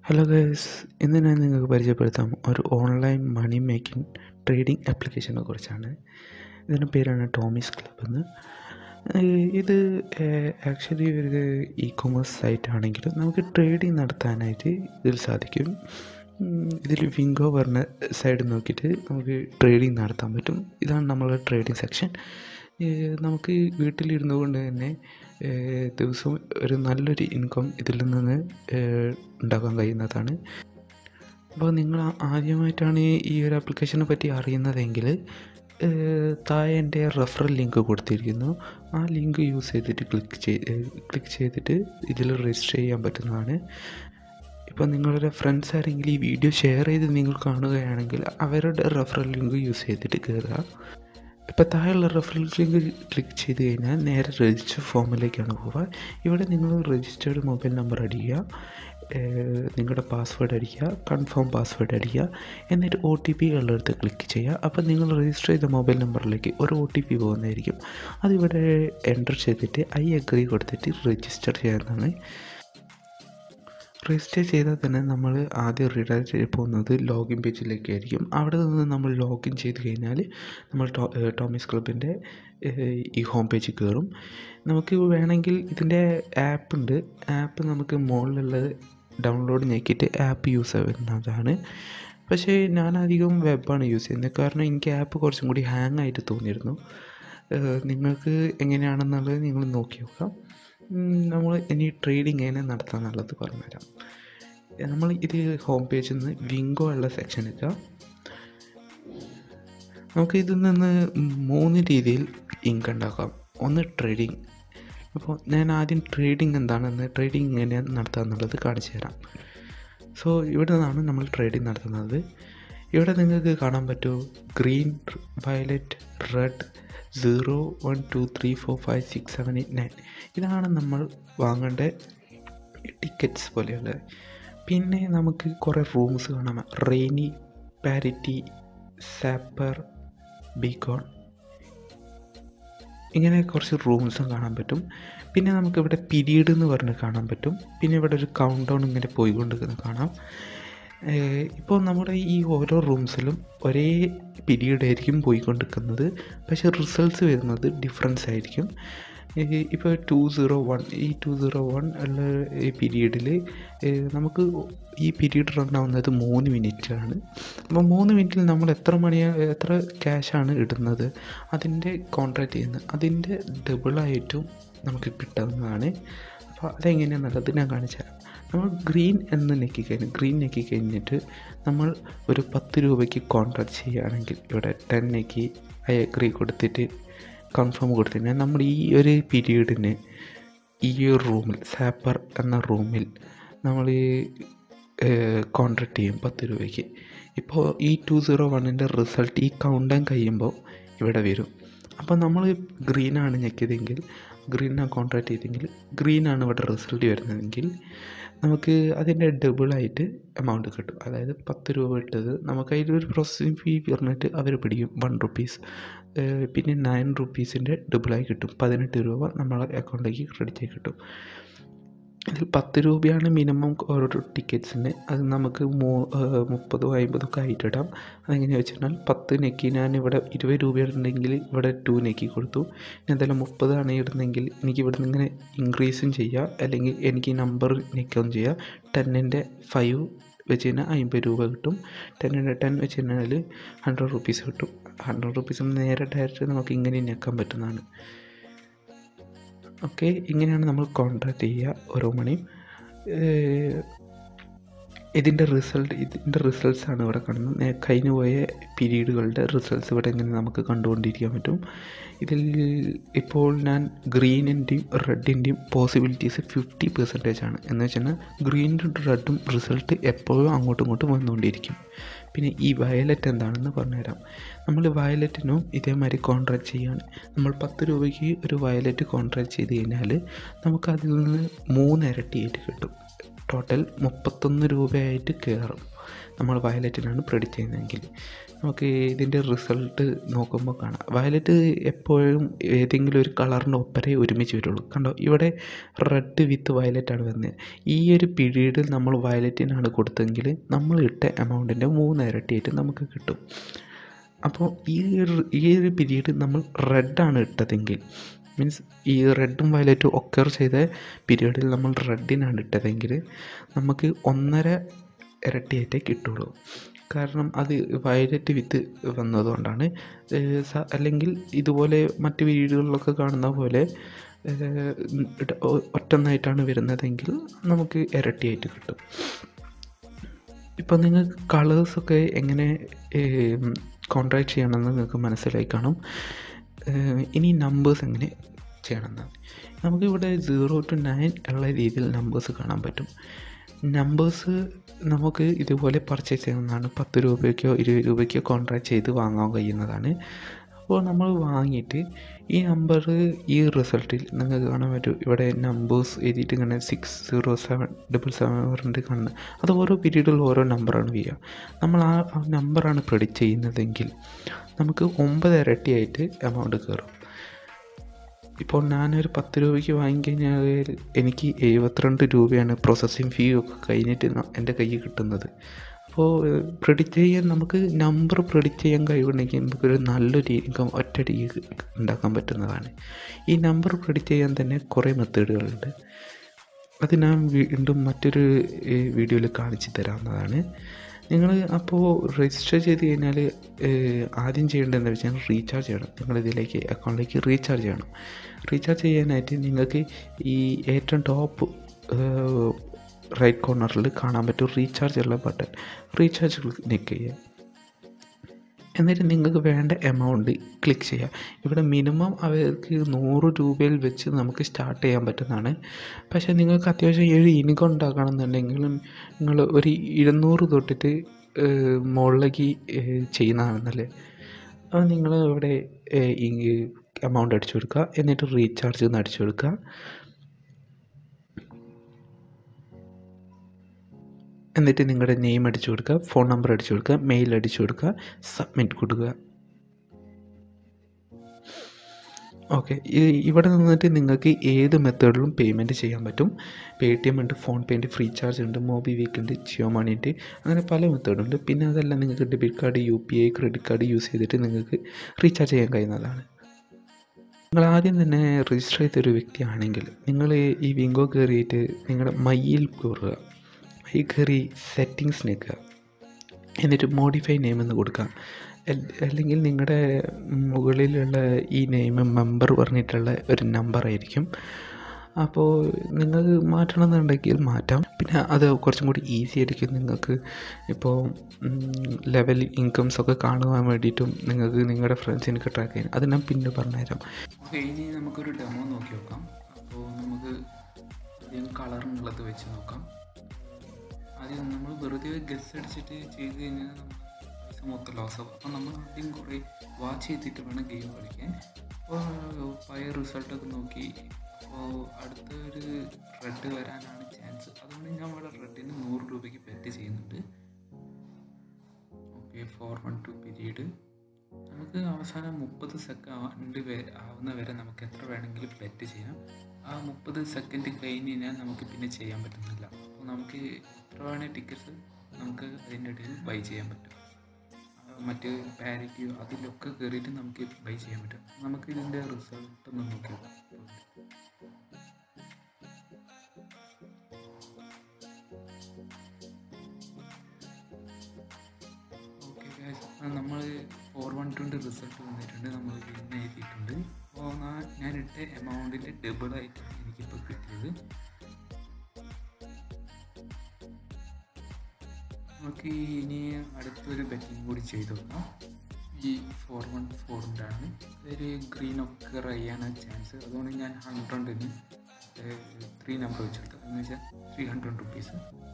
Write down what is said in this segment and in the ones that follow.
hello guys ഇന്ന് ഞാൻ നിങ്ങൾക്ക് പരിചയപ്പെടുത്താം ഒരു ഓൺലൈൻ മണി മേക്കിംഗ് ട്രേഡിംഗ് ആപ്ലിക്കേഷനെ കുറിച്ചാണ് ഇതിൻ്റെ പേരാണ് ടോമീസ് ക്ലബ് എന്ന് ഇത് ആക്ച്വലി ഒരു ഇ കൊമേഴ്സ് സൈറ്റ് ആണെങ്കിലും നമുക്ക് ട്രേഡിംഗ് നടത്താനായിട്ട് ഇതിൽ സാധിക്കും ഇതിൽ വിങ്കോ പറഞ്ഞ സൈഡ് നോക്കിയിട്ട് നമുക്ക് ട്രേഡിംഗ് നടത്താൻ പറ്റും ഇതാണ് നമ്മളുടെ ട്രേഡിംഗ് സെക്ഷൻ നമുക്ക് വീട്ടിലിരുന്നു കൊണ്ട് തന്നെ ദിവസവും ഒരു നല്ലൊരു ഇൻകം ഇതിൽ നിന്ന് ഉണ്ടാക്കാൻ കഴിയുന്നതാണ് അപ്പോൾ നിങ്ങൾ ആദ്യമായിട്ടാണ് ഈ ഒരു ആപ്ലിക്കേഷനെ പറ്റി അറിയുന്നതെങ്കിൽ താഴെ എൻ്റെ റെഫറൽ ലിങ്ക് കൊടുത്തിരിക്കുന്നു ആ ലിങ്ക് യൂസ് ചെയ്തിട്ട് ക്ലിക്ക് ചെയ്ത് ക്ലിക്ക് ചെയ്തിട്ട് ഇതിൽ രജിസ്റ്റർ ചെയ്യാൻ പറ്റുന്നതാണ് ഇപ്പോൾ നിങ്ങളുടെ ഫ്രണ്ട്സ് ആരെങ്കിലും ഈ വീഡിയോ ഷെയർ ചെയ്ത് നിങ്ങൾ കാണുകയാണെങ്കിൽ അവരുടെ റെഫറൽ ലിങ്ക് യൂസ് ചെയ്തിട്ട് കയറുക ഇപ്പോൾ താഴെയുള്ള റെഫറൽ ലിങ്ക് ക്ലിക്ക് ചെയ്ത് കഴിഞ്ഞാൽ നേരെ രജിസ്റ്റർ ഫോമിലേക്കാണ് പോവുക ഇവിടെ നിങ്ങൾ രജിസ്റ്റേർഡ് മൊബൈൽ നമ്പർ അടിക്കുക നിങ്ങളുടെ പാസ്വേഡ് അടിക്കുക കൺഫേം പാസ്വേഡ് അടിക്കുക എന്നിട്ട് ഒ ടി പി ഉള്ളിടത്ത് ക്ലിക്ക് ചെയ്യുക അപ്പോൾ നിങ്ങൾ രജിസ്റ്റർ ചെയ്ത മൊബൈൽ നമ്പറിലേക്ക് ഒരു ഒ ടി പി പോകുന്നതായിരിക്കും അതിവിടെ എൻ്റർ ചെയ്തിട്ട് ഐ അഗ്രി കൊടുത്തിട്ട് രജിസ്റ്റർ ചെയ്യുന്നതാണ് രജിസ്റ്റർ ചെയ്താൽ തന്നെ നമ്മൾ ആദ്യം റീഡയറക്റ്റ് പോകുന്നത് ലോഗിൻ പേജിലേക്കായിരിക്കും അവിടെ നിന്ന് നമ്മൾ ലോഗിൻ ചെയ്ത് കഴിഞ്ഞാൽ നമ്മൾ ടോമീസ് ക്ലബിൻ്റെ ഈ ഹോം പേജിൽ കയറും നമുക്ക് വേണമെങ്കിൽ ഇതിൻ്റെ ആപ്പ് ഉണ്ട് ആപ്പ് നമുക്ക് മുകളിലുള്ള ഡൗൺലോഡ് ഞെക്കിയിട്ട് ആപ്പ് യൂസ് ചെയ്യുന്നതാണ് പക്ഷേ ഞാൻ അധികം വെബാണ് യൂസ് ചെയ്യുന്നത് കാരണം എനിക്ക് ആപ്പ് കുറച്ചും കൂടി ഹാങ് ആയിട്ട് തോന്നിയിരുന്നു നിങ്ങൾക്ക് എങ്ങനെയാണെന്നുള്ളത് നിങ്ങൾ നോക്കി നോക്കാം നമ്മൾ ഇനി ട്രേഡിങ് എങ്ങനെ നടത്താമെന്നുള്ളത് പറഞ്ഞുതരാം നമ്മൾ ഇത് ഹോം പേജിൽ നിന്ന് വിങ്കോ ഉള്ള സെക്ഷൻ എത്തുക നമുക്ക് ഇതിൽ നിന്ന് മൂന്ന് രീതിയിൽ ഇൻകം ഉണ്ടാക്കാം ഒന്ന് ട്രേഡിങ് അപ്പോൾ ഞാൻ ആദ്യം ട്രേഡിങ് എന്താണെന്ന് ട്രേഡിങ് എങ്ങനെയാണ് നടത്തുക എന്നുള്ളത് കാണിച്ചു തരാം സോ ഇവിടെ നിന്നാണ് നമ്മൾ ട്രേഡിങ് നടത്തുന്നത് ഇവിടെ നിങ്ങൾക്ക് കാണാൻ പറ്റുമോ green violet red zero one two three four five six seven eight nine ഇതാണ് നമ്മൾ വാങ്ങേണ്ട ടിക്കറ്റ്സ് പോലെയുള്ളത് പിന്നെ നമുക്ക് കുറേ റൂംസ് കാണാം റെയിനി പാരിറ്റി സാപ്പർ ബീക്കോൺ ഇങ്ങനെ കുറച്ച് റൂംസും കാണാൻ പറ്റും പിന്നെ നമുക്കിവിടെ പീരീഡ് എന്ന് പറഞ്ഞ് കാണാൻ പറ്റും പിന്നെ ഇവിടെ ഒരു കൗണ്ട് ഡൗൺ ഇങ്ങനെ പോയിക്കൊണ്ടിരിക്കുന്നത് കാണാം ഇപ്പോൾ നമ്മുടെ ഈ ഓരോ റൂംസിലും ഒരേ പീരീഡ് ആയിരിക്കും പോയിക്കൊണ്ടിരിക്കുന്നത് പക്ഷേ റിസൾട്ട്സ് വരുന്നത് ഡിഫറൻസ് ആയിരിക്കും ഇപ്പോൾ ടു സീറോ വൺ ഈ ടു സീറോ വൺ ഉള്ള ഈ പീരീഡിൽ നമുക്ക് ഈ പീരീഡ് റൺ ആവുന്നത് മൂന്ന് മിനിറ്റാണ് അപ്പോൾ മൂന്ന് മിനിറ്റിൽ നമ്മൾ എത്ര മണി എത്ര ക്യാഷാണ് ഇടുന്നത് അതിൻ്റെ കോൺട്രാക്ട് ചെയ്യുന്നത് അതിൻ്റെ ഡബിളായിട്ടും നമുക്ക് കിട്ടാവുന്നതാണ് അപ്പോൾ അതെങ്ങനെയാണെന്നുള്ളത് ഞാൻ കാണിച്ചു തരാം നമ്മൾ ഗ്രീൻ എന്ന് നെക്കി കഴിഞ്ഞ് ഗ്രീൻ നെക്കി കഴിഞ്ഞിട്ട് നമ്മൾ ഒരു പത്ത് രൂപയ്ക്ക് കോൺട്രാക്ട് ചെയ്യുകയാണെങ്കിൽ ഇവിടെ ടെൻ നെക്കി ഐ അഗ്രി കൊടുത്തിട്ട് കൺഫേം കൊടുത്തിട്ട് നമ്മൾ ഈ ഒരു പീരീഡിന് ഈ ഒരു റൂമിൽ സാപ്പർ എന്ന റൂമിൽ നമ്മൾ കോൺട്രാക്ട് ചെയ്യും പത്ത് രൂപയ്ക്ക് ഇപ്പോൾ ഈ ടു സീറോ വണ്ണിൻ്റെ റിസൾട്ട് ഈ കൗണ്ട് ഡൗൺ കഴിയുമ്പോൾ ഇവിടെ വരും അപ്പോൾ നമ്മൾ ഗ്രീനാണ് ഞെക്കിയതെങ്കിൽ ഗ്രീനാണ് കോൺട്രാക്ട് ചെയ്തെങ്കിൽ ഗ്രീനാണ് ഇവിടെ റിസൾട്ട് വരുന്നതെങ്കിൽ നമുക്ക് അതിൻ്റെ ഡബിളായിട്ട് എമൗണ്ട് കിട്ടും അതായത് പത്ത് രൂപ ഇട്ടത് നമുക്ക് അതിലൊരു പ്രോസസ്സിങ് ഫീ പറഞ്ഞിട്ട് അവർ പിടിക്കും വൺ റുപ്പീസ് പിന്നെ നയൻ റുപ്പീസിൻ്റെ ഡബിളായി കിട്ടും പതിനെട്ട് രൂപ നമ്മളെ അക്കൗണ്ടിലേക്ക് ക്രെഡിറ്റ് ആയി കിട്ടും ഇതിൽ പത്ത് രൂപയാണ് മിനിമം ഓരോ ടിക്കറ്റ്സിന് അത് നമുക്ക് മൂ മുപ്പതോ അമ്പതൊക്കെ ആയിട്ട് ഇടാം അതെങ്ങനെയാണെന്ന് വെച്ചാൽ പത്ത് നെക്കി ഞാൻ ഇവിടെ ഇരുപത് രൂപ ഇടുന്നെങ്കിൽ ഇവിടെ ടു നെക്കി കൊടുത്തു എന്തായാലും മുപ്പതാണ് ഇടുന്നെങ്കിൽ എനിക്ക് ഇവിടെ നിന്ന് ഇങ്ങനെ ഇൻക്രീസും ചെയ്യാം അല്ലെങ്കിൽ എനിക്ക് നമ്പർ നെക്കുകയും ചെയ്യാം ടെന്നിൻ്റെ ഫൈവ് വെച്ച് കഴിഞ്ഞാൽ അമ്പത് രൂപ കിട്ടും ടെന്നിൻ്റെ ടെൻ വെച്ച് കഴിഞ്ഞാൽ ഹൺഡ്രഡ് റുപ്പീസ് കിട്ടും ഹൺഡ്രഡ് റുപ്പീസ് നേരെ ഡയറക്റ്റ് നമുക്ക് ഇങ്ങനെ ഞെക്കാൻ പറ്റുന്നതാണ് ഓക്കെ ഇങ്ങനെയാണ് നമ്മൾ കോൺട്രാക്ട് ചെയ്യുക ഓരോ മണിയും ഇതിൻ്റെ റിസൾട്ട് ഇതിൻ്റെ റിസൾട്ട്സാണ് ഇവിടെ കാണുന്നത് കഴിഞ്ഞു പോയ പീരീഡുകളുടെ റിസൾട്ട്സ് ഇവിടെ ഇങ്ങനെ നമുക്ക് കണ്ടുകൊണ്ടിരിക്കാൻ പറ്റും ഇതിൽ ഇപ്പോൾ ഞാൻ ഗ്രീനിൻ്റെയും റെഡിൻ്റെയും പോസിബിലിറ്റീസ് ഫിഫ്റ്റി പെർസെൻറ്റേജ് ആണ് എന്ന് വെച്ചാൽ ഗ്രീനും റെഡും റിസൾട്ട് എപ്പോഴും അങ്ങോട്ടും ഇങ്ങോട്ടും വന്നുകൊണ്ടിരിക്കും പിന്നെ ഈ വയലറ്റ് എന്താണെന്ന് പറഞ്ഞുതരാം നമ്മൾ വയലറ്റിനും ഇതേമാതിരി കോൺട്രാക്ട് ചെയ്യുകയാണ് നമ്മൾ പത്ത് രൂപയ്ക്ക് ഒരു വയലറ്റ് കോൺട്രാക്ട് ചെയ്ത് കഴിഞ്ഞാൽ നമുക്ക് അതിൽ നിന്ന് മൂന്ന് ഇരട്ടിയായിട്ട് കിട്ടും ടോട്ടൽ മുപ്പത്തൊന്ന് രൂപയായിട്ട് കയറും നമ്മൾ വയലറ്റിനാണ് പ്രെഡിക്റ്റ് ചെയ്യുന്നതെങ്കിൽ നമുക്ക് ഇതിൻ്റെ റിസൾട്ട് നോക്കുമ്പോൾ കാണാം വയലറ്റ് എപ്പോഴും ഏതെങ്കിലും ഒരു കളറിൻ്റെ ഒപ്പരേ ഒരുമിച്ച് വരുള്ളൂ കണ്ടോ ഇവിടെ റെഡ് വിത്ത് വയലറ്റ് ആണ് വരുന്നത് ഈ ഒരു പീരീഡിൽ നമ്മൾ വയലറ്റിനാണ് കൊടുത്തതെങ്കിൽ നമ്മൾ ഇട്ട എമൗണ്ടിൻ്റെ മൂന്ന് ഇരട്ടിയായിട്ട് നമുക്ക് കിട്ടും അപ്പോൾ ഈ ഒരു ഈ ഒരു പീരീഡ് നമ്മൾ റെഡാണ് ഇട്ടതെങ്കിൽ മീൻസ് ഈ റെഡും വയലറ്റും ഒക്കർ ചെയ്ത പീരീഡിൽ നമ്മൾ റെഡിനാണ് ഇട്ടതെങ്കിൽ നമുക്ക് ഒന്നര ഇരട്ടിയായിട്ടേ കിട്ടുള്ളൂ കാരണം അത് വയലറ്റ് വിത്ത് വന്നതുകൊണ്ടാണ് ഏഹ് സ- അല്ലെങ്കിൽ ഇതുപോലെ മറ്റ് വീടുകളിലൊക്കെ കാണുന്ന പോലെ ഏഹ് ഇട- ഒ- ഒറ്റൊന്നായിട്ടാണ് വരുന്നതെങ്കിൽ നമുക്ക് ഇരട്ടിയായിട്ട് കിട്ടും ഇപ്പോൾ നിങ്ങൾക്ക് കളേഴ്സൊക്കെ എങ്ങനെ കോൺട്രാക്ട് ചെയ്യണമെന്ന് നിങ്ങൾക്ക് മനസ്സിലായി കാണും ഏഹ് ഇനി നമ്പേഴ്സ് എങ്ങനെ ചെയ്യണമെന്നാണ് നമുക്കിവിടെ സീറോ ടു നയൻ ഉള്ള രീതിയിൽ നമ്പേഴ്സ് കാണാൻ പറ്റും നമ്പേഴ്സ് നമുക്ക് ഇതുപോലെ പർച്ചേസ് ചെയ്യാവുന്നതാണ് പത്ത് രൂപയ്ക്കോ ഇരുപത് രൂപയ്ക്കോ കോൺട്രാക്ട് ചെയ്ത് വാങ്ങാൻ കഴിയുന്നതാണ് അപ്പോൾ നമ്മൾ വാങ്ങിയിട്ട് ഈ നമ്പർ ഈ റിസൾട്ടിൽ നിങ്ങൾക്ക് കാണാൻ പറ്റും ഇവിടെ നമ്പേഴ്സ് എഴുതിയിട്ട് ഇങ്ങനെ six zero seven double seven പറഞ്ഞിട്ട് കാണുന്നത് അത് ഓരോ പീരീഡിൽ ഓരോ നമ്പറാണ് വരിക നമ്മൾ ആ ആ നമ്പറാണ് പ്രെഡിക്റ്റ് ചെയ്യുന്നതെങ്കിൽ നമുക്ക് ഒമ്പത് ഇരട്ടിയായിട്ട് എമൗണ്ട് കയറും ഇപ്പോൾ ഞാനൊരു പത്ത് രൂപയ്ക്ക് വാങ്ങിക്കഴിഞ്ഞാൽ എനിക്ക് എഴുപത്തിരണ്ട് രൂപയാണ് പ്രോസസ്സിങ് ഫീ ഒക്കെ കഴിഞ്ഞിട്ട് ന- എൻ്റെ കയ്യിൽ കിട്ടുന്നത് അപ്പോൾ പ്രെഡിക്റ്റ് ചെയ്യാൻ നമുക്ക് നമ്പർ പ്രെഡിക്റ്റ് ചെയ്യാൻ കഴിവുണ്ടെങ്കിൽ നമുക്കൊരു നല്ലൊരു ഇൻകം ഒറ്റയടിക്ക് ഉണ്ടാക്കാൻ പറ്റുന്നതാണ് ഈ നമ്പർ പ്രെഡിക്റ്റ് ചെയ്യാൻ തന്നെ കുറേ മെത്തേഡുകളുണ്ട് അത് ഞാൻ വീണ്ടും മറ്റൊരു വീഡിയോയിൽ കാണിച്ചു തരാവുന്നതാണ് നിങ്ങൾ അപ്പോൾ രജിസ്റ്റർ ചെയ്ത് കഴിഞ്ഞാൽ ആദ്യം ചെയ്യേണ്ടത് എന്താ വെച്ചാൽ റീചാർജ് ചെയ്യണം നിങ്ങൾ ഇതിലേക്ക് അക്കൗണ്ടിലേക്ക് റീചാർജ് ചെയ്യണം റീചാർജ് ചെയ്യാനായിട്ട് നിങ്ങൾക്ക് ഈ ഏറ്റവും ടോപ്പ് റൈറ്റ് കോർണറിൽ കാണാൻ പറ്റും റീചാർജ് ഉള്ള ബട്ടൺ റീചാർജ് ക്ലിക്ക് ചെയ്യുക എന്നിട്ട് നിങ്ങൾക്ക് വേണ്ട എമൗണ്ട് ക്ലിക്ക് ചെയ്യുക ഇവിടെ മിനിമം അവർക്ക് നൂറ് രൂപയിൽ വെച്ച് നമുക്ക് സ്റ്റാർട്ട് ചെയ്യാൻ പറ്റുന്നതാണ് പക്ഷേ നിങ്ങൾക്ക് അത്യാവശ്യം ഏഴ് ഇൻകം ഉണ്ടാക്കണമെന്നുണ്ടെങ്കിൽ നിങ്ങൾ ഒരു ഇരുന്നൂറ് തൊട്ടിട്ട് ഏഹ്, മുകളിലേക്ക് ഏഹ്, ചെയ്യുന്നതാണ് നല്ലത് അപ്പോൾ നിങ്ങൾ ഇവിടെ എമൗണ്ട് അടിച്ചു കൊടുക്കുക എന്നിട്ട് റീചാർജ് എന്ന് അടിച്ചു കൊടുക്കുക എന്നിട്ട് നിങ്ങളുടെ നെയിം അടിച്ചു കൊടുക്കുക ഫോൺ നമ്പർ അടിച്ചു കൊടുക്കുക മെയിൽ അടിച്ചു കൊടുക്കുക സബ്മിറ്റ് കൊടുക്കുക ഓക്കെ ഇവിടെ നിന്നിട്ട് നിങ്ങൾക്ക് ഏത് മെത്തേഡിലും പേയ്മെൻറ്റ് ചെയ്യാൻ പറ്റും പേ ടി എം ഉണ്ട് ഫോൺ പേ ഉണ്ട് ഫ്രീ ചാർജ് ഉണ്ട് മോബിവിക്ക് ഉണ്ട് ജിയോ മണി ഉണ്ട് അങ്ങനെ പല മെത്തേഡുണ്ട് പിന്നെ അതല്ല നിങ്ങൾക്ക് debit card U P I credit card use ചെയ്തിട്ട് നിങ്ങൾക്ക് റീചാർജ് ചെയ്യാൻ കഴിയുന്നതാണ് നിങ്ങൾ ആദ്യം തന്നെ രജിസ്റ്റർ ചെയ്തൊരു വ്യക്തിയാണെങ്കിൽ നിങ്ങൾ ഈ വിങ്കോ കയറിയിട്ട് നിങ്ങളുടെ മയ്യിൽ കയറുക മൈ കയറി സെറ്റിങ്സ് നിൽക്കുക എന്നിട്ട് മോഡിഫൈ നെയിം എന്ന് കൊടുക്കുക അൽ- അല്ലെങ്കിൽ നിങ്ങളുടെ മുകളിലുള്ള ഈ നെയിം മെമ്പർ പറഞ്ഞിട്ടുള്ള ഒരു നമ്പർ ആയിരിക്കും അപ്പോൾ നിങ്ങൾ മാറ്റണമെന്നുണ്ടെങ്കിൽ മാറ്റാം പിന്നെ അത് കുറച്ചും കൂടി ഈസി ആയിരിക്കും നിങ്ങൾക്ക് ഇപ്പോൾ ലെവൽ ഇൻകംസ് ഒക്കെ കാണുവാൻ വേണ്ടിയിട്ടും നിങ്ങൾക്ക് നിങ്ങളുടെ ഫ്രണ്ട്സിനൊക്കെ ട്രാക്ക് ചെയ്യാൻ അത് ഞാൻ പിന്നെ പറഞ്ഞുതരാം ഓക്കെ ഇനി നമുക്കൊരു ഡെമോ നോക്കി നോക്കാം അപ്പോൾ നമുക്ക് ആദ്യം കളറിനുള്ളത് വെച്ച് നോക്കാം ആദ്യം നമ്മൾ വെറുതെ ഗസ് അടിച്ചിട്ട് ചെയ്ത് കഴിഞ്ഞാൽ നമ്മൾ പൈസ മൊത്തം ലോസ് ആവും അപ്പോൾ നമ്മൾ ആദ്യം കുറേ വാച്ച് ചെയ്തിട്ട് വേണം ഗെയിം കളിക്കാൻ അപ്പോൾ പഴയ റിസൾട്ടൊക്കെ നോക്കി അപ്പോൾ അടുത്ത ഒരു റെഡ് വരാനാണ് ചാൻസ് അതുകൊണ്ട് ഞാൻ ഇവിടെ റെഡിന് നൂറ് രൂപയ്ക്ക് ബെറ്റ് ചെയ്യുന്നുണ്ട് okay four one two period നമുക്ക് അവസാനം മുപ്പത് സെക്കൻഡ് വരെ ആവുന്ന വരെ നമുക്ക് എത്ര വേണമെങ്കിലും ബെറ്റ് ചെയ്യാം ആ മുപ്പത് സെക്കൻഡ് കഴിഞ്ഞ് കഴിഞ്ഞാൽ നമുക്ക് പിന്നെ ചെയ്യാൻ പറ്റുന്നില്ല അപ്പോൾ നമുക്ക് എത്ര വേണേൽ ടിക്കറ്റ്സ് നമുക്ക് അതിൻ്റെ ഇടയിൽ ബൈ ചെയ്യാൻ പറ്റും ആ, മറ്റ് പാരിറ്റിയോ അതിലൊക്കെ കയറിയിട്ട് നമുക്ക് ബൈ ചെയ്യാൻ പറ്റും നമുക്ക് ഇതിൻ്റെ റിസൾട്ട് ഒന്ന് നോക്കി നോക്കാം ഓക്കെ നമ്മൾ ഫോർ വൺ ടുൻ്റെ റിസൾട്ട് വന്നിട്ടുണ്ട് നമ്മൾ വിൻ എഴുതിയിട്ടുണ്ട് അപ്പോൾ ഞാൻ ഇട്ട എമൗണ്ടിൻ്റെ ഡബിൾ ആയിട്ടാണ് എനിക്കിപ്പോൾ കിട്ടിയത് നമുക്ക് ഇനി അടുത്തൊരു ബെറ്റിംഗ് കൂടി ചെയ്ത് നോക്കാം ഈ ഫോർ വൺ ഫോറിൻ്റെ ആണ് ഇതൊരു ഗ്രീൻ ഒക്കെ ചെയ്യാനാണ് ചാൻസ് അതുകൊണ്ട് ഞാൻ ഹൺഡ്രഡിന് ത്രീ നമ്പർ വെച്ചെടുത്തു എന്ന് വെച്ചാൽ ത്രീ ഹൺഡ്രഡ് റുപ്പീസ്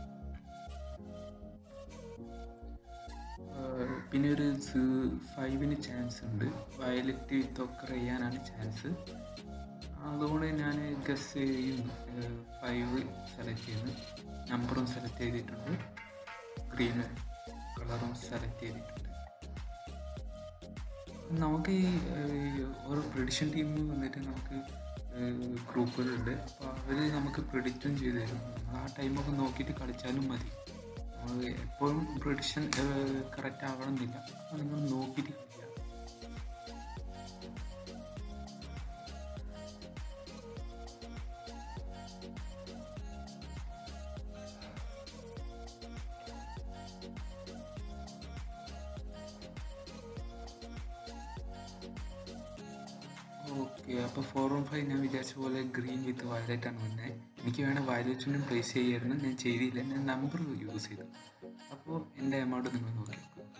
ആഹ് പിന്നെ ഒരു ഫൈവിന് ചാൻസ് ഉണ്ട് വയലറ്റ് വിത്തൊക്കെ ചെയ്യാനാണ് ചാൻസ് അതുകൊണ്ട് ഞാൻ ഗസ് ചെയ്യും ഫൈവ് സെലക്ട് ചെയ്യുന്നു നമ്പറും സെലക്ട് ചെയ്തിട്ടുണ്ട് ഗ്രീനും കളറും സെലക്ട് ചെയ്തിട്ടുണ്ട് നമുക്ക് ഈ ഏഹ്, ഓരോ പ്രിഡിഷൻ ടീം വന്നിട്ട് നമുക്ക് ഗ്രൂപ്പുകളുണ്ട് അപ്പോൾ അവർ നമുക്ക് പ്രിഡിക്റ്റും ചെയ്തു തരും നമ്മൾ ആ ടൈമൊക്കെ നോക്കിയിട്ട് കളിച്ചാലും മതി നമ്മൾ എപ്പോഴും പ്രിഡിഷൻ കറക്റ്റ് ആവണമെന്നില്ല അപ്പോൾ നിങ്ങൾ നോക്കിയിട്ട് കളിക്കുക ഓക്കെ അപ്പോൾ ഫോർ ഓൺ ഫൈവ് ഞാൻ വിചാരിച്ച പോലെ ഗ്രീൻ വിത്ത് വയലറ്റ് ആണ് വന്നത് എനിക്ക് വേണേൽ വയലറ്റിനും പ്ലേസ് ചെയ്യായിരുന്നു ഞാൻ ചെയ്തില്ല ഞാൻ നമ്പർ യൂസ് ചെയ്തു അപ്പോൾ എൻ്റെ എമൗണ്ട് നിങ്ങൾ നോക്കി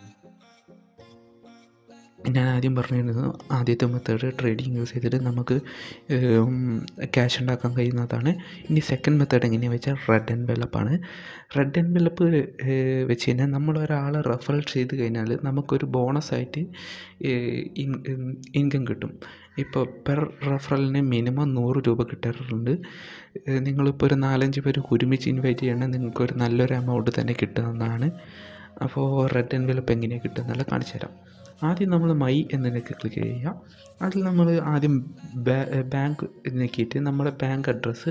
ഞാൻ ആദ്യം പറഞ്ഞിരുന്നത് ആദ്യത്തെ മെത്തേഡ് ട്രേഡിങ് യൂസ് ചെയ്തിട്ട് നമുക്ക് ക്യാഷ് ഉണ്ടാക്കാൻ കഴിയുന്നതാണ് ഇനി സെക്കൻഡ് മെത്തേഡ് എങ്ങനെയാണെന്ന് വെച്ചാൽ റെഡ് എൻവെലപ്പാണ് റെഡ് എൻവെലപ്പ് വെച്ച് കഴിഞ്ഞാൽ നമ്മൾ ഒരാളെ റെഫർ ചെയ്ത് കഴിഞ്ഞാൽ നമുക്കൊരു ബോണസായിട്ട് ഇൻകം കിട്ടും ഇപ്പോൾ പെർ റെഫറലിന് മിനിമം നൂറ് രൂപ കിട്ടാറുണ്ട് ഏഹ് നിങ്ങളിപ്പോൾ ഒരു നാലഞ്ച് പേര് ഒരുമിച്ച് ഇൻവൈറ്റ് ചെയ്യണമെങ്കിൽ നിങ്ങൾക്കൊരു നല്ലൊരു എമൗണ്ട് തന്നെ കിട്ടുന്നതാണ് അപ്പോൾ റെഡ് എൻവെലപ്പ് എങ്ങനെയാണ് കിട്ടുന്നത് കാണിച്ചു തരാം ആദ്യം നമ്മൾ മൈ എന്നതിലേക്ക് ക്ലിക്ക് ചെയ്യുക അതിൽ നമ്മൾ ആദ്യം ബാങ്ക് നോക്കിയിട്ട് നമ്മുടെ ബാങ്ക് അഡ്രസ്സ്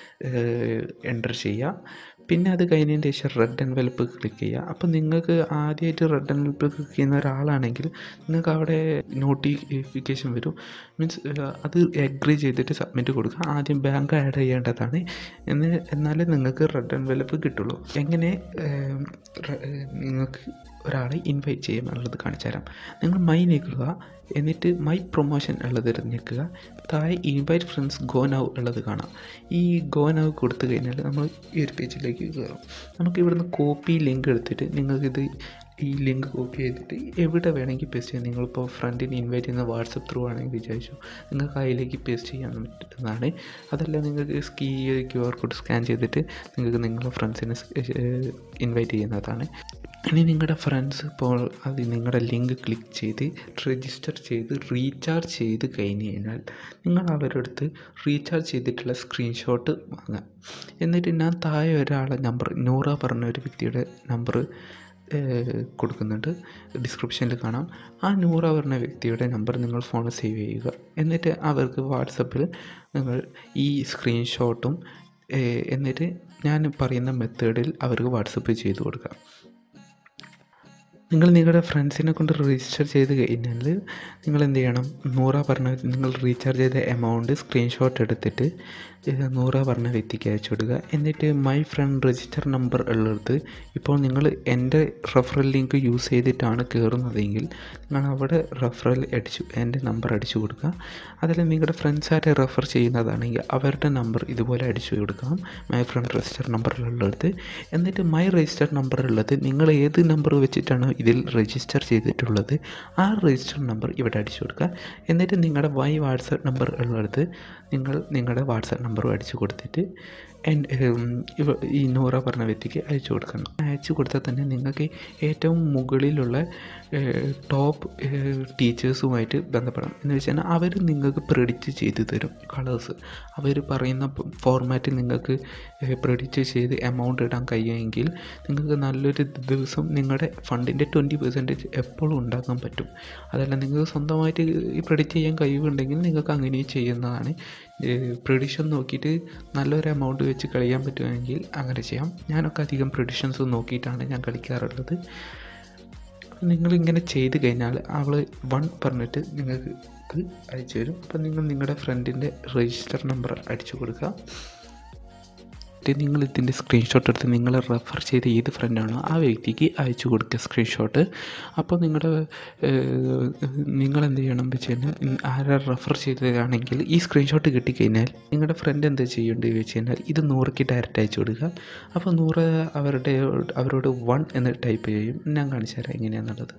എൻ്റർ ചെയ്യുക പിന്നെ അത് കഴിഞ്ഞതിന് ശേഷം റെഡ് എൻവെലപ്പ് ക്ലിക്ക് ചെയ്യുക അപ്പോൾ നിങ്ങൾക്ക് ആദ്യമായിട്ട് റെഡ് എൻവെലപ്പ് ക്ലിക്ക് ചെയ്യുന്ന ഒരാളാണെങ്കിൽ നിങ്ങൾക്ക് അവിടെ നോട്ടിഫിക്കേഷൻ വരും മീൻസ് അത് എഗ്രി ചെയ്തിട്ട് സബ്മിറ്റ് കൊടുക്കുക ആദ്യം ബാങ്ക് ആഡ് ചെയ്യേണ്ടതാണ് എന്ന് എന്നാലേ നിങ്ങൾക്ക് റെഡ് എൻവെലപ്പ് കിട്ടുള്ളൂ എങ്ങനെ ഏം, റെ- ഏ, നിങ്ങൾക്ക് ഒരാളെ ഇൻവൈറ്റ് ചെയ്യാം എന്നുള്ളത് കാണിച്ചു തരാം നിങ്ങൾ മൈ നീക്കുക എന്നിട്ട് മൈ പ്രൊമോഷൻ ഉള്ളത് തിരഞ്ഞെടുക്കുക താഴെ ഇൻവൈറ്റ് ഫ്രണ്ട്സ് ഗോ നൗ ഉള്ളത് കാണാം ഈ ഗോ നൗ കൊടുത്തു കഴിഞ്ഞാൽ നമ്മൾ ഈ ഒരു പേജിലേക്ക് കയറും നമുക്ക് ഇവിടുന്ന് കോപ്പി ലിങ്ക് എടുത്തിട്ട് നിങ്ങൾക്കിത് ഈ ലിങ്ക് കോപ്പി ചെയ്തിട്ട് എവിടെ വേണമെങ്കിൽ പേസ്റ്റ് ചെയ്യാം നിങ്ങളിപ്പോൾ ഫ്രണ്ടിന് ഇൻവൈറ്റ് ചെയ്യുന്ന വാട്സപ്പ് ത്രൂ ആണെങ്കിൽ വിചാരിച്ചു നിങ്ങൾക്ക് അതിലേക്ക് പേസ്റ്റ് ചെയ്യാൻ പറ്റുന്നതാണ് അതല്ല നിങ്ങൾക്ക് സ്കീ ക്യു ആർ കോഡ് സ്കാൻ ചെയ്തിട്ട് നിങ്ങൾക്ക് നിങ്ങളുടെ ഫ്രണ്ട്സിനെ ഇൻവൈറ്റ് ചെയ്യുന്നതാണ് ഇനി നിങ്ങളുടെ ഫ്രണ്ട്സ് ഇപ്പോൾ അത് നിങ്ങളുടെ ലിങ്ക് ക്ലിക്ക് ചെയ്ത് രജിസ്റ്റർ ചെയ്ത് റീചാർജ് ചെയ്ത് കഴിഞ്ഞ് കഴിഞ്ഞാൽ നിങ്ങൾ അവരുടെ അടുത്ത് റീചാർജ് ചെയ്തിട്ടുള്ള സ്ക്രീൻഷോട്ട് വാങ്ങാം എന്നിട്ട് ഞാൻ താഴെ ഒരാളെ നമ്പർ നൂറ പറഞ്ഞ ഒരു വ്യക്തിയുടെ നമ്പർ കൊടുക്കുന്നുണ്ട് ഡിസ്ക്രിപ്ഷനിൽ കാണാം ആ നൂറ പറഞ്ഞ വ്യക്തിയുടെ നമ്പർ നിങ്ങൾ ഫോണിൽ സേവ് ചെയ്യുക എന്നിട്ട് അവർക്ക് വാട്സപ്പിൽ നിങ്ങൾ ഈ സ്ക്രീൻഷോട്ടും ഏഹ്, എന്നിട്ട് ഞാൻ പറയുന്ന മെത്തേഡിൽ അവർക്ക് വാട്സപ്പ് ചെയ്ത് കൊടുക്കുക നിങ്ങൾ നിങ്ങളുടെ ഫ്രണ്ട്സിനെ കൊണ്ട് രജിസ്റ്റർ ചെയ്ത് കഴിഞ്ഞാൽ നിങ്ങൾ എന്ത് ചെയ്യണം നൂറ പറഞ്ഞ നിങ്ങൾ റീചാർജ് ചെയ്ത എമൗണ്ട് സ്ക്രീൻഷോട്ട് എടുത്തിട്ട് ഇത് നൂറ പറഞ്ഞ വ്യക്തിക്ക് അയച്ചു കൊടുക്കുക എന്നിട്ട് മൈ ഫ്രണ്ട് രജിസ്റ്റർ നമ്പർ ഉള്ളത് ഇപ്പോൾ നിങ്ങൾ എൻ്റെ റെഫറൽ ലിങ്ക് യൂസ് ചെയ്തിട്ടാണ് കയറുന്നതെങ്കിൽ നിങ്ങൾ അവിടെ റെഫറൽ അടിച്ചു എൻ്റെ നമ്പർ അടിച്ചു കൊടുക്കുക അതല്ല നിങ്ങളുടെ ഫ്രണ്ട്സ് ആരെ റെഫർ ചെയ്യുന്നതാണെങ്കിൽ അവരുടെ നമ്പർ ഇതുപോലെ അടിച്ചു കൊടുക്കാം മൈ ഫ്രണ്ട് രജിസ്റ്റർ നമ്പറിലുള്ളത് എന്നിട്ട് മൈ രജിസ്റ്റർ നമ്പർ ഉള്ളത് നിങ്ങൾ ഏത് നമ്പർ വെച്ചിട്ടാണോ ഇതിൽ രജിസ്റ്റർ ചെയ്തിട്ടുള്ളത് ആ രജിസ്റ്റർ നമ്പർ ഇവിടെ അടിച്ചു കൊടുക്കുക എന്നിട്ട് നിങ്ങളുടെ വൈ വാട്സപ്പ് നമ്പർ ഉള്ളത് നിങ്ങൾ നിങ്ങളുടെ വാട്സപ്പ് നമ്പറും അടിച്ചു കൊടുത്തിട്ട് എൻ- ഉം, ഇവ- ഈ നൂറ പറഞ്ഞ വ്യക്തിക്ക് അയച്ചു കൊടുക്കണം അയച്ചു കൊടുത്താൽ തന്നെ നിങ്ങൾക്ക് ഏറ്റവും മുകളിലുള്ള ടോപ്പ് ടീച്ചേഴ്സുമായിട്ട് ബന്ധപ്പെടാം എന്ന് വെച്ചാൽ അവർ നിങ്ങൾക്ക് പ്രെഡിക്റ്റ് ചെയ്ത് തരും കളേഴ്സ് അവർ പറയുന്ന ഫോർമാറ്റിൽ നിങ്ങൾക്ക് പ്രെഡിക്റ്റ് ചെയ്ത് എമൗണ്ട് ഇടാൻ കഴിയുമെങ്കിൽ നിങ്ങൾക്ക് നല്ലൊരു ദിവസം നിങ്ങളുടെ ഫണ്ടിൻ്റെ ട്വൻറ്റി പെർസെൻറ്റേജ് എപ്പോഴും ഉണ്ടാക്കാൻ പറ്റും അതല്ല നിങ്ങൾക്ക് സ്വന്തമായിട്ട് ഈ പ്രെഡിക്റ്റ് ചെയ്യാൻ കഴിവുണ്ടെങ്കിൽ നിങ്ങൾക്ക് അങ്ങനെ ചെയ്യുന്നതാണ് പ്രെഡിഷൻ നോക്കിയിട്ട് നല്ലൊരു എമൗണ്ട് വെച്ച് കളിക്കാൻ പറ്റുമെങ്കിൽ അങ്ങനെ ചെയ്യാം ഞാനൊക്കെ അധികം പ്രെഡിഷൻസ് നോക്കിയിട്ടാണ് ഞാൻ കളിക്കാറുള്ളത് നിങ്ങളിങ്ങനെ ചെയ്ത് കഴിഞ്ഞാൽ അവൾ വൺ പറഞ്ഞിട്ട് നിങ്ങൾക്ക് അയച്ചു തരും അപ്പം നിങ്ങൾ നിങ്ങളുടെ ഫ്രണ്ടിൻ്റെ രജിസ്റ്റർ നമ്പർ അടിച്ചു കൊടുക്കുക എന്നിട്ട് നിങ്ങൾ ഇതിൻ്റെ സ്ക്രീൻഷോട്ട് എടുത്ത് നിങ്ങൾ റെഫർ ചെയ്ത ഏത് ഫ്രണ്ടാണോ ആ വ്യക്തിക്ക് അയച്ചു കൊടുക്കുക സ്ക്രീൻഷോട്ട് അപ്പോൾ നിങ്ങളുടെ നിങ്ങൾ എന്ത് ചെയ്യണം വെച്ച് കഴിഞ്ഞാൽ ആരെ റെഫർ ചെയ്തതാണെങ്കിൽ ഈ സ്ക്രീൻഷോട്ട് കിട്ടിക്കഴിഞ്ഞാൽ നിങ്ങളുടെ ഫ്രണ്ട് എന്താ ചെയ്യേണ്ടത് വെച്ച് കഴിഞ്ഞാൽ ഇത് നൂറയ്ക്ക് ഡയറക്റ്റ് അയച്ചു കൊടുക്കുക അപ്പോൾ നൂറ് അവരുടെ അവരോട് വൺ എന്ന് ടൈപ്പ് ചെയ്യും ഞാൻ കാണിച്ചു തരാം എങ്ങനെയാണെന്നുള്ളത്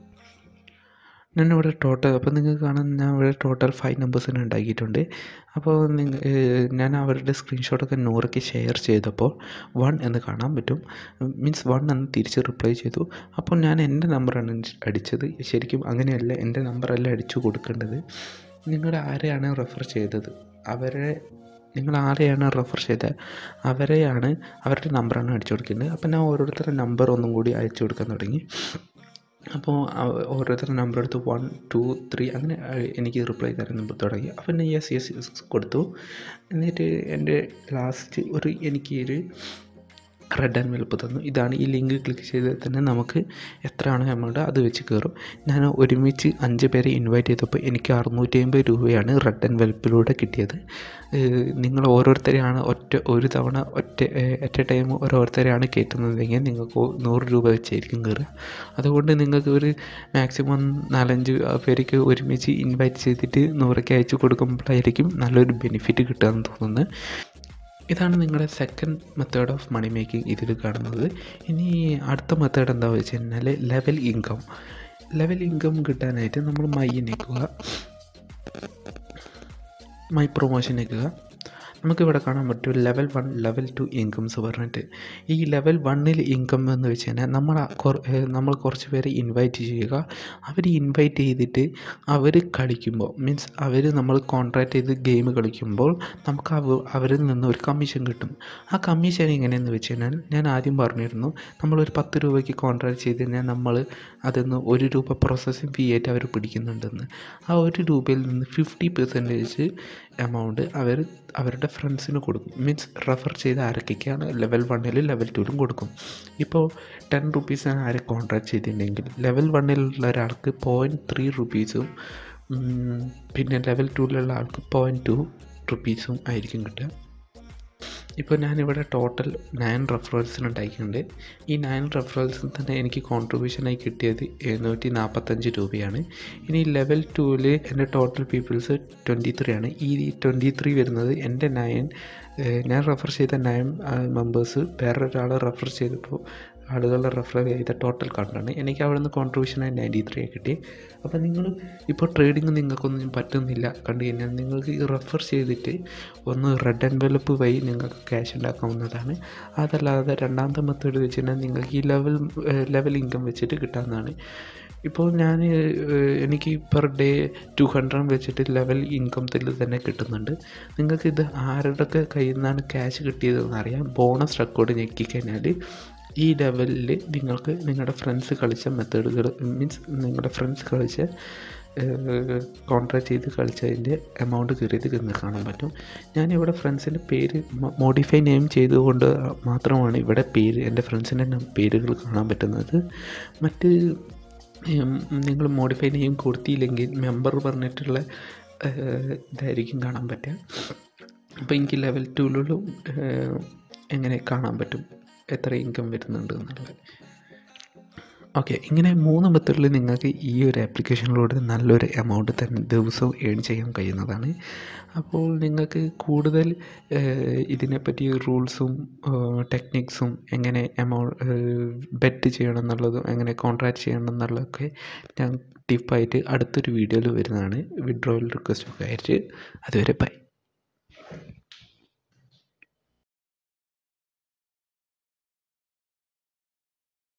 ഞാൻ ഇവിടെ ടോട്ടൽ അപ്പോൾ നിങ്ങൾക്ക് കാണാൻ ഞാൻ ഇവിടെ ടോട്ടൽ ഫൈവ് നമ്പേഴ്സിന് ഉണ്ടാക്കിയിട്ടുണ്ട് അപ്പോൾ നിങ്ങ ഞാൻ അവരുടെ സ്ക്രീൻഷോട്ടൊക്കെ നൂറയ്ക്ക് ഷെയർ ചെയ്തപ്പോൾ വൺ എന്ന് കാണാൻ പറ്റും മീൻസ് വൺ എന്ന് തിരിച്ച് റിപ്ലൈ ചെയ്തു അപ്പോൾ ഞാൻ എൻ്റെ നമ്പറാണ് അടിച്ചത് ശരിക്കും അങ്ങനെയല്ല എൻ്റെ നമ്പറല്ല അടിച്ചു കൊടുക്കേണ്ടത് നിങ്ങളുടെ ആരെയാണ് റെഫർ ചെയ്തത് അവരെ നിങ്ങൾ ആരെയാണ് റെഫർ ചെയ്തത് അവരെയാണ് അവരുടെ നമ്പറാണ് അടിച്ചു കൊടുക്കേണ്ടത് അപ്പോൾ ഞാൻ ഓരോരുത്തരുടെ നമ്പർ ഒന്നും കൂടി അയച്ചു കൊടുക്കാൻ തുടങ്ങി അപ്പോൾ ഓരോരുത്തരുടെ നമ്പർ എടുത്ത് വൺ ടു ത്രീ അങ്ങനെ എനിക്ക് റിപ്ലൈ തരാൻ തുടങ്ങി അപ്പോൾ ഞാൻ യെസ് യെസ് യെസ് കൊടുത്തു എന്നിട്ട് എൻ്റെ ലാസ്റ്റ് ഒരു എനിക്ക് ഒരു റെഡ് ആൻഡ് വെൽപ്പ് തന്നു ഇതാണ് ഈ ലിങ്ക് ക്ലിക്ക് ചെയ്താൽ തന്നെ നമുക്ക് എത്രയാണോ എമൗണ്ട് അത് വെച്ച് കയറും ഞാൻ ഒരുമിച്ച് അഞ്ച് പേരെ ഇൻവൈറ്റ് ചെയ്തപ്പോൾ എനിക്ക് അറുന്നൂറ്റി അമ്പത് രൂപയാണ് റെഡ് ആൻഡ് വെൽപ്പിലൂടെ കിട്ടിയത് നിങ്ങൾ ഓരോരുത്തരെയാണ് ഒറ്റ ഒരു തവണ ഒറ്റ അറ്റ് എ ടൈം ഓരോരുത്തരെയാണ് കയറ്റുന്നതെങ്കിൽ നിങ്ങൾക്ക് നൂറ് രൂപ വെച്ചായിരിക്കും കയറുക അതുകൊണ്ട് നിങ്ങൾക്ക് ഒരു മാക്സിമം നാലഞ്ച് പേർക്ക് ഒരുമിച്ച് ഇൻവൈറ്റ് ചെയ്തിട്ട് നൂറൊക്കെ അയച്ചു കൊടുക്കുമ്പോഴായിരിക്കും നല്ലൊരു ബെനിഫിറ്റ് കിട്ടുക എന്ന് തോന്നുന്നത് ഇതാണ് നിങ്ങളുടെ second method of money making ഇതിൽ കാണുന്നത് ഇനി അടുത്ത മെത്തേഡ് എന്താ വെച്ച് കഴിഞ്ഞാൽ ലെവൽ ഇൻകം ലെവൽ ഇൻകം കിട്ടാനായിട്ട് നമ്മൾ മൈ നിൽക്കുക മൈ പ്രൊമോഷൻ നിൽക്കുക നമുക്കിവിടെ കാണാൻ പറ്റും level one level two incomes പറഞ്ഞിട്ട് ഈ ലെവൽ വണ്ണിൽ ഇൻകം എന്ന് വെച്ച് കഴിഞ്ഞാൽ നമ്മൾ നമ്മൾ കുറച്ച് പേരെ ഇൻവൈറ്റ് ചെയ്യുക അവർ ഇൻവൈറ്റ് ചെയ്തിട്ട് അവർ കളിക്കുമ്പോൾ മീൻസ് അവർ നമ്മൾ കോൺട്രാക്ട് ചെയ്ത് ഗെയിം കളിക്കുമ്പോൾ നമുക്ക് അവ അവരിൽ നിന്ന് ഒരു കമ്മീഷൻ കിട്ടും ആ കമ്മീഷൻ എങ്ങനെയെന്ന് വെച്ച് കഴിഞ്ഞാൽ ഞാൻ ആദ്യം പറഞ്ഞിരുന്നു നമ്മളൊരു പത്ത് രൂപയ്ക്ക് കോൺട്രാക്ട് ചെയ്ത് കഴിഞ്ഞാൽ നമ്മൾ അതിൽ നിന്ന് ഒരു രൂപ പ്രോസസ്സിങ് ഫീ ആയിട്ട് അവർ പിടിക്കുന്നുണ്ടെന്ന് ആ ഒരു രൂപയിൽ നിന്ന് ഫിഫ്റ്റി പെർസെൻറ്റേജ് എമൗണ്ട് അവർ അവരുടെ ഫ്രണ്ട്സിന് കൊടുക്കും മീൻസ് റെഫർ ചെയ്ത ആരൊക്കെയാണ് ലെവൽ വണ്ണിൽ ലെവൽ ടുവിലും കൊടുക്കും ഇപ്പോൾ ടെൻ റുപ്പീസാണ് ആരെ കോൺട്രാക്ട് ചെയ്തിട്ടുണ്ടെങ്കിൽ ലെവൽ വണ്ണിലുള്ള ഒരാൾക്ക് പോയിൻറ്റ് ത്രീ റുപ്പീസും പിന്നെ ലെവൽ ടൂവിലുള്ള ആൾക്ക് പോയിൻറ്റ് ടു റുപ്പീസും ആയിരിക്കും കിട്ടുക ഇപ്പോൾ ഞാനിവിടെ ടോട്ടൽ നയൻ റെഫറൽസിന് ഉണ്ടാക്കിയിട്ടുണ്ട് ഈ നയൻ റെഫറൽസിൽ തന്നെ എനിക്ക് കോൺട്രിബ്യൂഷനായി കിട്ടിയത് എഴുന്നൂറ്റി നാൽപ്പത്തഞ്ച് രൂപയാണ് ഇനി ലെവൽ ടൂവിൽ എൻ്റെ ടോട്ടൽ പീപ്പിൾസ് ട്വൻറ്റി ത്രീ ആണ് ഈ ട്വൻറ്റി ത്രീ വരുന്നത് എൻ്റെ നയൻ ഞാൻ റെഫർ ചെയ്ത നയൻ മെമ്പേഴ്സ് വേറൊരാൾ റെഫർ ചെയ്തപ്പോൾ ആളുകളെ റെഫർ ചെയ്ത ടോട്ടൽ കൗണ്ടാണ് എനിക്ക് അവിടെ നിന്ന് കോൺട്രിബ്യൂഷനായി നയൻറ്റി ത്രീ കിട്ടി അപ്പോൾ നിങ്ങൾ ഇപ്പോൾ ട്രേഡിങ് നിങ്ങൾക്കൊന്നും പറ്റുന്നില്ല കണ്ടു കഴിഞ്ഞാൽ നിങ്ങൾക്ക് ഈ റെഫർ ചെയ്തിട്ട് ഒന്ന് റെഡ് എൻവലപ്പ് വഴി നിങ്ങൾക്ക് ക്യാഷ് ഉണ്ടാക്കാവുന്നതാണ് അതല്ലാതെ രണ്ടാമത്തെ മെത്തേഡ് വെച്ച് കഴിഞ്ഞാൽ നിങ്ങൾക്ക് ഈ ലെവൽ ലെവൽ ഇൻകം വെച്ചിട്ട് കിട്ടാവുന്നതാണ് ഇപ്പോൾ ഞാൻ എനിക്ക് പെർ ഡേ ടു ഹൺഡ്രഡ് വെച്ചിട്ട് ലെവൽ ഇൻകത്തിൽ തന്നെ കിട്ടുന്നുണ്ട് നിങ്ങൾക്ക് ഇത് ആരുടെയൊക്കെ കയ്യിൽ നിന്നാണ് ക്യാഷ് കിട്ടിയതെന്ന് അറിയാം ബോണസ് റെക്കോർഡ് ഞെക്കിക്കഴിഞ്ഞാൽ ഈ ലെവലിൽ നിങ്ങൾക്ക് നിങ്ങളുടെ ഫ്രണ്ട്സ് കളിച്ച മെത്തേഡുകൾ മീൻസ് നിങ്ങളുടെ ഫ്രണ്ട്സ് കളിച്ച കോൺട്രാക്ട് ചെയ്ത് കളിച്ചതിൻ്റെ എമൗണ്ട് കയറിയത് നിങ്ങൾക്ക് കാണാൻ പറ്റും ഞാനിവിടെ ഫ്രണ്ട്സിൻ്റെ പേര് മോഡിഫൈ നെയിം ചെയ്തുകൊണ്ട് മാത്രമാണ് ഇവിടെ പേര് എൻ്റെ ഫ്രണ്ട്സിൻ്റെ പേരുകൾ കാണാൻ പറ്റുന്നത് മറ്റ് നിങ്ങൾ മോഡിഫൈ നെയിം കൊടുത്തില്ലെങ്കിൽ മെമ്പർ പറഞ്ഞിട്ടുള്ള ഇതായിരിക്കും കാണാൻ പറ്റുക അപ്പോൾ എനിക്ക് ലെവൽ ടൂലും എങ്ങനെ കാണാൻ പറ്റും എത്ര ഇൻകം വരുന്നുണ്ട് എന്നുള്ളത് ഓക്കെ ഇങ്ങനെ മൂന്ന് മെത്തേഡിൽ നിങ്ങൾക്ക് ഈ ഒരു ആപ്ലിക്കേഷനിലൂടെ നല്ലൊരു എമൗണ്ട് തന്നെ ദിവസവും ഏൺ ചെയ്യാൻ കഴിയുന്നതാണ് അപ്പോൾ നിങ്ങൾക്ക് കൂടുതൽ ഇതിനെപ്പറ്റി റൂൾസും ടെക്നിക്സും എങ്ങനെ എമൗണ്ട് ബെറ്റ് ചെയ്യണം എന്നുള്ളതും എങ്ങനെ കോൺട്രാക്ട് ചെയ്യണം എന്നുള്ളതൊക്കെ ഞാൻ ടിപ്പായിട്ട് അടുത്തൊരു വീഡിയോയിൽ വരുന്നതാണ് വിഡ്രോവൽ റിക്വസ്റ്റ് ഒക്കെ ആയിട്ട് അതുവരെ ബൈ